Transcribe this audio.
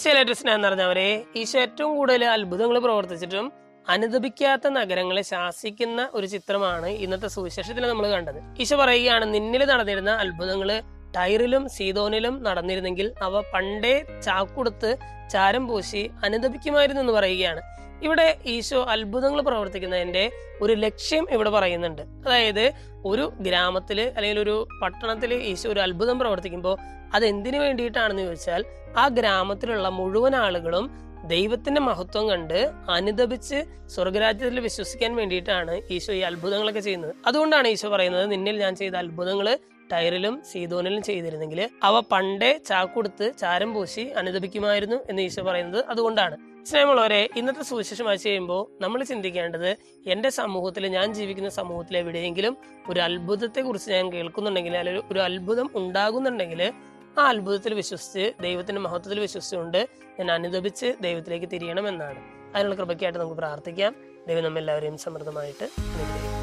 മിശയിലേറ്റ സ്നേഹം നിറഞ്ഞവരെ ഈശോ ഏറ്റവും കൂടുതൽ അത്ഭുതങ്ങൾ പ്രവർത്തിച്ചിട്ടും അനുദപിക്കാത്ത നഗരങ്ങളെ ശാസിക്കുന്ന ഒരു ചിത്രമാണ് ഇന്നത്തെ സുവിശേഷത്തിൽ നമ്മൾ കണ്ടത് ഈശോ പറയുകയാണ് നിന്നിൽ നടന്നിരുന്ന അത്ഭുതങ്ങള് ടൈറിലും സീതോനിലും നടന്നിരുന്നെങ്കിൽ അവ പണ്ടേ ചാക്കുടുത്ത് ചാരം പൂശി അനുദപിക്കുമായിരുന്നു എന്ന് പറയുകയാണ് ഇവിടെ ഈശോ അത്ഭുതങ്ങൾ പ്രവർത്തിക്കുന്നതിന്റെ ഒരു ലക്ഷ്യം ഇവിടെ പറയുന്നുണ്ട് അതായത് ഒരു ഗ്രാമത്തില് അല്ലെങ്കിൽ ഒരു പട്ടണത്തില് ഈശോ ഒരു അത്ഭുതം പ്രവർത്തിക്കുമ്പോൾ അത് എന്തിനു വേണ്ടിയിട്ടാണെന്ന് ചോദിച്ചാൽ ആ ഗ്രാമത്തിലുള്ള മുഴുവൻ ആളുകളും ദൈവത്തിന്റെ മഹത്വം കണ്ട് അനുദപിച്ച് സ്വർഗരാജ്യത്തിൽ വിശ്വസിക്കാൻ വേണ്ടിയിട്ടാണ് ഈശോ ഈ അത്ഭുതങ്ങളൊക്കെ ചെയ്യുന്നത് അതുകൊണ്ടാണ് ഈശോ പറയുന്നത് നിന്നിൽ ഞാൻ ചെയ്ത അത്ഭുതങ്ങള് ടയറിലും സീതോനിലും ചെയ്തിരുന്നെങ്കിൽ അവ പണ്ടേ ചാക്കുടുത്ത് ചാരം പൂശി അനുദപിക്കുമായിരുന്നു എന്ന് ഈശോ പറയുന്നത് അതുകൊണ്ടാണ് സ്നേഹമുള്ളവരെ ഇന്നത്തെ സുവിശേഷം വായിച്ചു കഴിയുമ്പോൾ നമ്മൾ ചിന്തിക്കേണ്ടത് എന്റെ സമൂഹത്തിൽ ഞാൻ ജീവിക്കുന്ന സമൂഹത്തിൽ എവിടെയെങ്കിലും ഒരു അത്ഭുതത്തെ കുറിച്ച് ഞാൻ കേൾക്കുന്നുണ്ടെങ്കിൽ അല്ലെങ്കിൽ ഒരു അത്ഭുതം ഉണ്ടാകുന്നുണ്ടെങ്കിൽ ആ അത്ഭുതത്തിൽ വിശ്വസിച്ച് ദൈവത്തിന്റെ മഹത്വത്തിൽ വിശ്വസിച്ചുകൊണ്ട് ഞാൻ അനുദപിച്ച് ദൈവത്തിലേക്ക് തിരിയണം എന്നാണ് അതിനുള്ള കൃപയ്ക്കായിട്ട് നമുക്ക് പ്രാർത്ഥിക്കാം ദൈവം നമ്മെല്ലാവരെയും സമൃദ്ധമായിട്ട് അനുഗ്രഹിക്കും